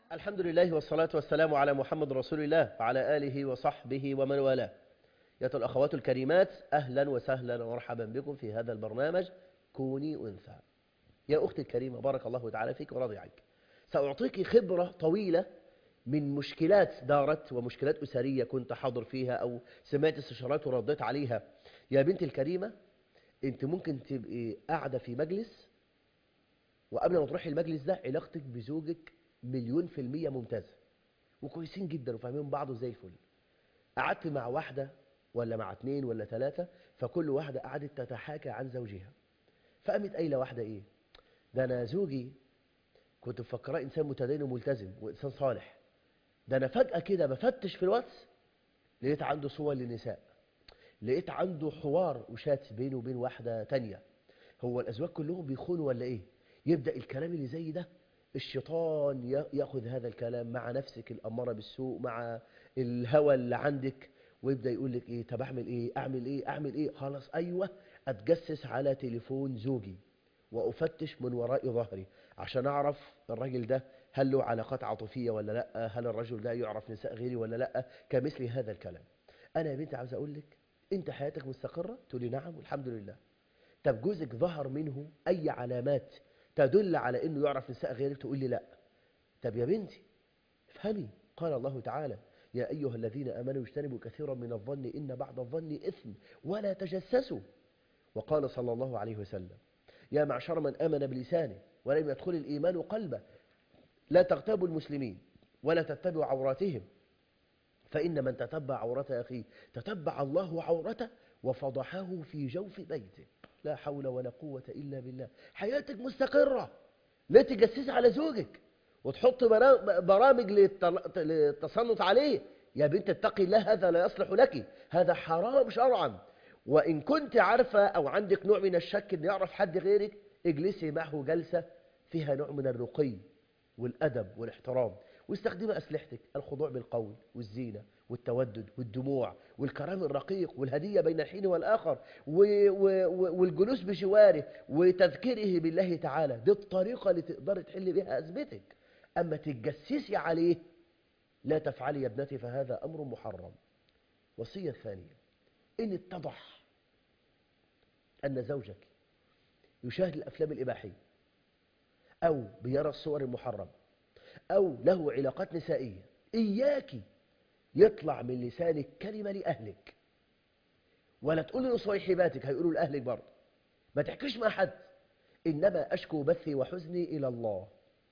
الحمد لله والصلاة والسلام على محمد رسول الله وعلى آله وصحبه ومن والاه يا الأخوات الكريمات أهلا وسهلا ومرحبا بكم في هذا البرنامج كوني أنثى يا أختي الكريمة بارك الله تعالى فيك ورضي عنك سأعطيك خبرة طويلة من مشكلات دارت ومشكلات أسرية كنت حاضر فيها أو سمعت استشارات ورديت عليها يا بنتي الكريمة أنت ممكن تبقي قاعدة في مجلس وقبل ما تروحي المجلس ده علاقتك بزوجك مليون في المية ممتازة وكويسين جدا وفاهمين بعض زي الفل قعدت مع واحدة ولا مع اتنين ولا ثلاثة فكل واحدة قعدت تتحاكى عن زوجها فقامت قايلة واحدة ايه ده انا زوجي كنت مفكراه انسان متدين وملتزم وانسان صالح ده انا فجأة كده بفتش في الواتس لقيت عنده صور للنساء لقيت عنده حوار وشات بينه وبين واحدة تانية هو الأزواج كلهم بيخونوا ولا إيه يبدأ الكلام اللي زي ده الشيطان يأخذ هذا الكلام مع نفسك الأمارة بالسوء مع الهوى اللي عندك ويبدأ يقول لك إيه طب أعمل إيه أعمل إيه أعمل إيه خلاص أيوة أتجسس على تليفون زوجي وأفتش من وراء ظهري عشان أعرف الراجل ده هل له علاقات عاطفية ولا لا هل الرجل ده يعرف نساء غيري ولا لا كمثل هذا الكلام أنا يا بنتي عاوز أقول لك أنت حياتك مستقرة تقولي نعم والحمد لله طب جوزك ظهر منه أي علامات تدل على أنه يعرف نساء غيرك تقول لي لا طب يا بنتي افهمي قال الله تعالى يا أيها الذين أمنوا اجتنبوا كثيرا من الظن إن بعض الظن إثم ولا تجسسوا وقال صلى الله عليه وسلم يا معشر من آمن بلسانه ولم يدخل الإيمان قلبه لا تغتابوا المسلمين ولا تتبعوا عوراتهم فإن من تتبع عورة أخيه تتبع الله عورته وفضحه في جوف بيته لا حول ولا قوة إلا بالله حياتك مستقرة لا تجسس على زوجك وتحط برامج للتصنت عليه يا بنت اتقي الله هذا لا يصلح لك هذا حرام شرعا وإن كنت عارفة أو عندك نوع من الشك أن يعرف حد غيرك اجلسي معه جلسة فيها نوع من الرقي والأدب والاحترام واستخدمي أسلحتك الخضوع بالقول والزينة والتودد والدموع والكلام الرقيق والهدية بين الحين والآخر والجلوس بجواره وتذكيره بالله تعالى دي الطريقة اللي تقدر تحل بها أزمتك أما تتجسسي عليه لا تفعلي يا ابنتي فهذا أمر محرم وصية ثانية إن اتضح أن زوجك يشاهد الأفلام الإباحية أو بيرى الصور المحرمة أو له علاقات نسائية إياك يطلع من لسانك كلمة لأهلك ولا تقول لصيحباتك هيقولوا لأهلك برضه ما تحكيش مع حد إنما أشكو بثي وحزني إلى الله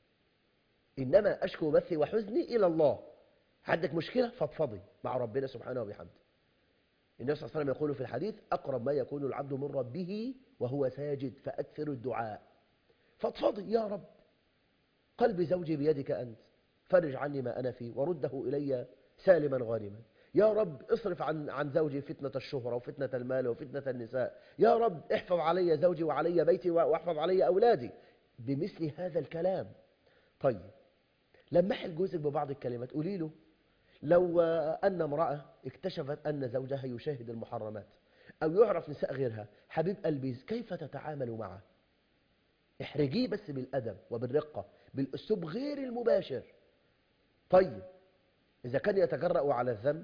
إنما أشكو بثي وحزني إلى الله عندك مشكلة فضفضي مع ربنا سبحانه وبحمده النبي صلى الله عليه وسلم يقول في الحديث أقرب ما يكون العبد من ربه وهو ساجد فأكثر الدعاء فضفضي يا رب قلب زوجي بيدك أنت فرج عني ما أنا فيه ورده إلي سالما غانما يا رب اصرف عن عن زوجي فتنة الشهرة وفتنة المال وفتنة النساء يا رب احفظ علي زوجي وعلي بيتي واحفظ علي أولادي بمثل هذا الكلام طيب لمحي جوزك ببعض الكلمات قولي له لو أن امرأة اكتشفت أن زوجها يشاهد المحرمات أو يعرف نساء غيرها حبيب قلبي كيف تتعامل معه احرجيه بس بالأدب وبالرقة بالأسلوب غير المباشر طيب إذا كان يتجرأ على الذنب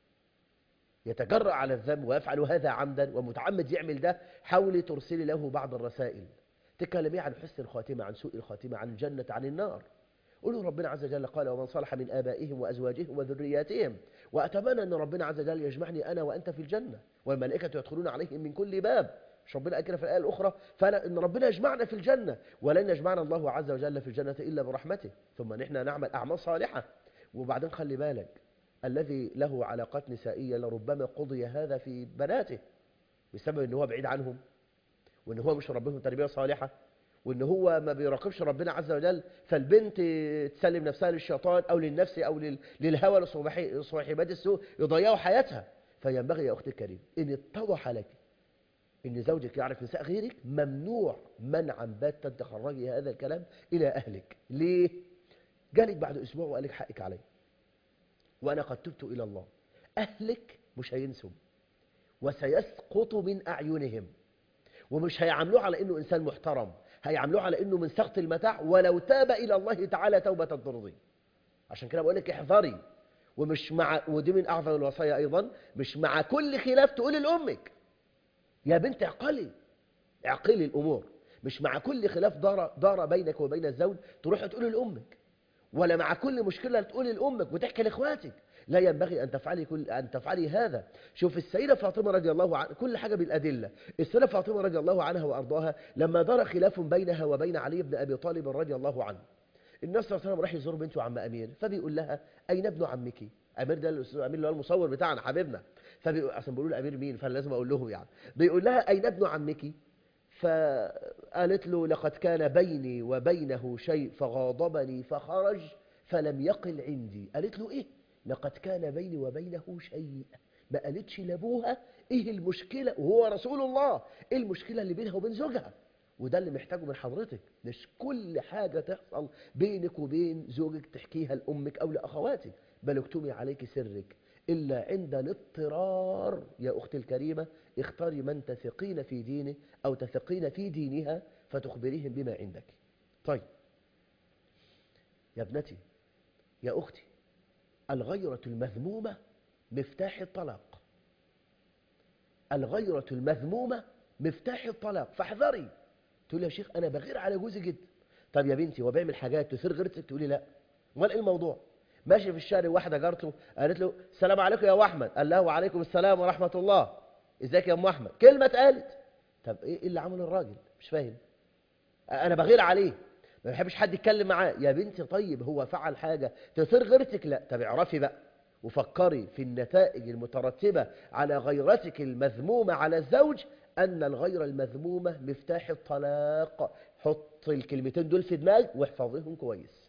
يتجرأ على الذنب ويفعل هذا عمدا ومتعمد يعمل ده حاولي ترسلي له بعض الرسائل تكلمي عن حسن الخاتمة عن سوء الخاتمة عن الجنة عن النار قولوا ربنا عز وجل قال ومن صلح من آبائهم وأزواجهم وذرياتهم وأتمنى أن ربنا عز وجل يجمعني أنا وأنت في الجنة والملائكة يدخلون عليهم من كل باب مش ربنا أكل في الآية الأخرى فأنا إن ربنا يجمعنا في الجنة ولن يجمعنا الله عز وجل في الجنة إلا برحمته ثم نحن نعمل أعمال صالحة وبعدين خلي بالك الذي له علاقات نسائية لربما قضي هذا في بناته بسبب ان هو بعيد عنهم وان هو مش ربهم تربية صالحة وان هو ما بيراقبش ربنا عز وجل فالبنت تسلم نفسها للشيطان او للنفس او للهوى لصواحبات السوء يضيعوا حياتها فينبغي يا اختي الكريم ان اتضح لك ان زوجك يعرف نساء غيرك ممنوع منعا باتا تخرجي هذا الكلام الى اهلك ليه جالك بعد اسبوع وقال لك حقك علي وانا قد تبت الى الله اهلك مش هينسوا وسيسقط من اعينهم ومش هيعاملوه على انه انسان محترم هيعاملوه على انه من سخط المتاع ولو تاب الى الله تعالى توبه ترضي عشان كده بقول لك احذري ومش مع ودي من اعظم الوصايا ايضا مش مع كل خلاف تقولي لامك يا بنت اعقلي اعقلي الامور مش مع كل خلاف دار دار بينك وبين الزوج تروح تقولي لامك ولا مع كل مشكله تقولي لامك وتحكي لاخواتك لا ينبغي ان تفعلي كل ان تفعلي هذا شوف السيده فاطمه رضي الله عنها كل حاجه بالادله السيده فاطمه رضي الله عنها وارضاها لما دار خلاف بينها وبين علي بن ابي طالب رضي الله عنه النبي صلى الله عليه وسلم راح يزور بنته عم امير فبيقول لها اين ابن عمك امير ده الاستاذ امير اللي هو المصور بتاعنا حبيبنا فبيقول اصلا بيقولوا امير مين فانا لازم اقول لهم يعني بيقول لها اين ابن عمك فقالت له لقد كان بيني وبينه شيء فغاضبني فخرج فلم يقل عندي قالت له ايه لقد كان بيني وبينه شيء ما قالتش لابوها ايه المشكله وهو رسول الله ايه المشكله اللي بينها وبين زوجها وده اللي محتاجه من حضرتك مش كل حاجه تحصل بينك وبين زوجك تحكيها لامك او لاخواتك بل اكتمي عليك سرك الا عند الاضطرار يا اختي الكريمه اختاري من تثقين في دينه او تثقين في دينها فتخبريهم بما عندك طيب يا ابنتي يا اختي الغيرة المذمومة مفتاح الطلاق الغيرة المذمومة مفتاح الطلاق فاحذري تقول يا شيخ أنا بغير على جوزي جدا طب يا بنتي هو بيعمل حاجات تثير غيرتك تقولي لا امال ايه الموضوع ماشي في الشارع واحدة جارته قالت له السلام عليكم يا ابو احمد قال له وعليكم السلام ورحمة الله ازيك يا ام احمد كلمة اتقالت طب ايه اللي عمله الراجل مش فاهم انا بغير عليه ما بحبش حد يتكلم معاه يا بنتي طيب هو فعل حاجة تثير غيرتك لا طب اعرفي بقى وفكري في النتائج المترتبة على غيرتك المذمومة على الزوج أن الغيرة المذمومة مفتاح الطلاق حط الكلمتين دول في دماغك واحفظيهم كويس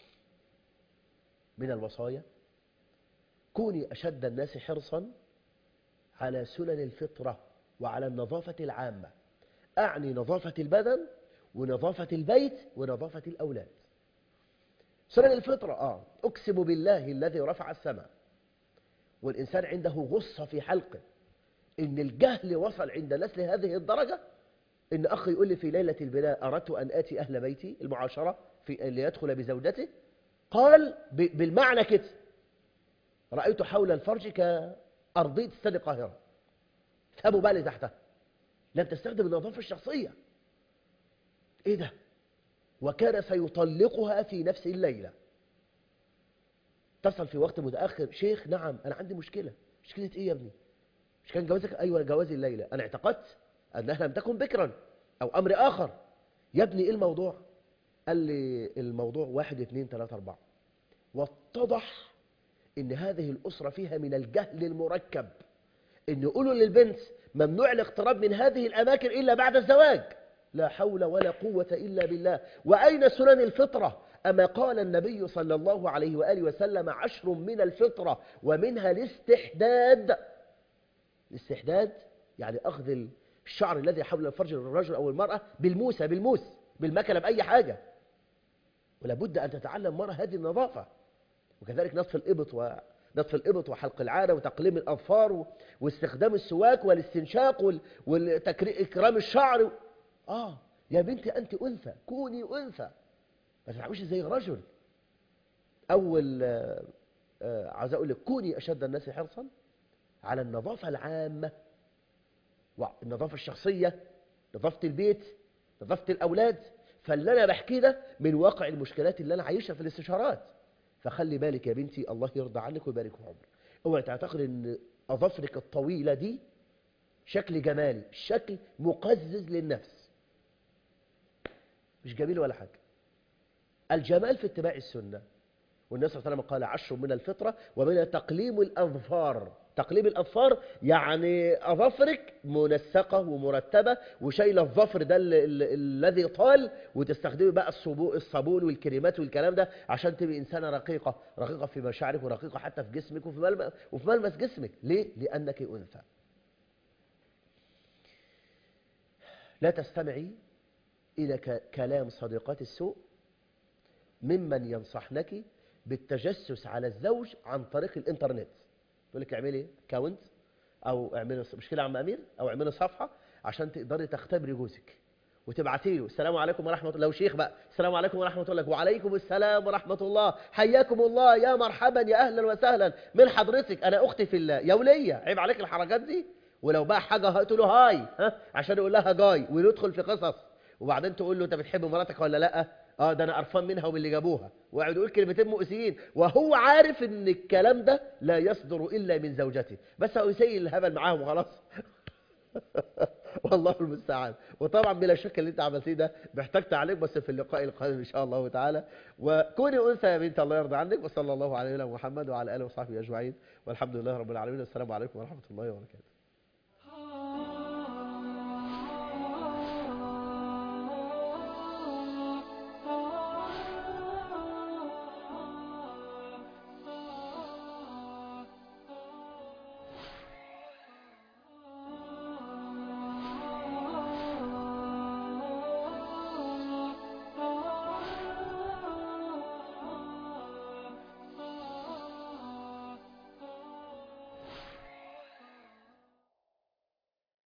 من الوصايا كوني أشد الناس حرصا على سنن الفطرة وعلى النظافة العامة أعني نظافة البدن ونظافة البيت ونظافة الأولاد سنن الفطرة آه أقسم بالله الذي رفع السماء والإنسان عنده غصة في حلقه إن الجهل وصل عند نسل هذه الدرجة إن أخي يقول لي في ليلة البناء أردت أن آتي أهل بيتي المعاشرة في ليدخل بزوجته قال بالمعنى كده رأيت حول الفرج كأرضية استاد القاهرة ثابوا بالي تحتها لم تستخدم النظافة الشخصية ايه ده وكان سيطلقها في نفس الليلة اتصل في وقت متأخر شيخ نعم أنا عندي مشكلة مشكلة إيه يا ابني مش كان جوازك أيوة جوازي الليلة أنا اعتقدت أنها لم تكن بكرا أو أمر آخر يا ابني إيه الموضوع قال لي الموضوع واحد اثنين ثلاثة أربعة واتضح إن هذه الأسرة فيها من الجهل المركب إن يقولوا للبنت ممنوع الاقتراب من هذه الأماكن إلا بعد الزواج لا حول ولا قوة إلا بالله وأين سنن الفطرة أما قال النبي صلى الله عليه وآله وسلم عشر من الفطرة ومنها الاستحداد الاستحداد يعني أخذ الشعر الذي حول الفرج للرجل أو المرأة بالموسى بالموس بالمكنة بأي حاجة ولا بد أن تتعلم مرة هذه النظافة وكذلك نصف الإبط ونصف الإبط وحلق العادة وتقليم الأظفار واستخدام السواك والاستنشاق وإكرام الشعر آه يا بنتي أنت أنثى كوني أنثى ما تتعاملش زي رجل أول آه آه عايز أقول لك كوني أشد الناس حرصا على النظافة العامة والنظافة الشخصية نظافة البيت نظافة الأولاد فاللي أنا بحكي ده من واقع المشكلات اللي أنا عايشها في الاستشارات فخلي بالك يا بنتي الله يرضى عنك ويبارك في عمرك اوعي تعتقد ان اظافرك الطويله دي شكل جمالي شكل مقزز للنفس مش جميل ولا حاجه الجمال في اتباع السنه والنبي صلى الله عليه وسلم قال عشر من الفطره ومنها تقليم الاظفار تقليم الاظفار يعني اظافرك منسقه ومرتبه وشايله الظفر ده الذي طال وتستخدمي بقى الصابون والكريمات والكلام ده عشان تبقي انسانه رقيقه رقيقه في مشاعرك ورقيقه حتى في جسمك وفي ملمس وفي ملمس جسمك ليه لانك انثى لا تستمعي الى كلام صديقات السوء ممن ينصحنك بالتجسس على الزوج عن طريق الانترنت يقول لك اعملي اكونت او اعملي مش كده يا عم امير او اعملي صفحه عشان تقدري تختبري جوزك وتبعتي له السلام عليكم ورحمة الله لو شيخ بقى السلام عليكم ورحمة الله وعليكم السلام ورحمة الله حياكم الله يا مرحبا يا أهلا وسهلا من حضرتك أنا أختي في الله يا ولية عيب عليك الحركات دي ولو بقى حاجة هات له هاي ها عشان يقول لها جاي وندخل في قصص وبعدين تقول له أنت بتحب مراتك ولا لأ اه ده انا قرفان منها ومن اللي جابوها وقعد يقول كلمتين مؤذيين وهو عارف ان الكلام ده لا يصدر الا من زوجته بس هو يسيل الهبل معاهم وخلاص والله المستعان وطبعا بلا شك اللي انت عملتيه ده محتاج تعليق بس في اللقاء القادم ان شاء الله تعالى وكوني انثى يا بنت الله يرضى عنك وصلى الله على نبينا محمد وعلى اله وصحبه اجمعين والحمد لله رب العالمين والسلام عليكم ورحمه الله وبركاته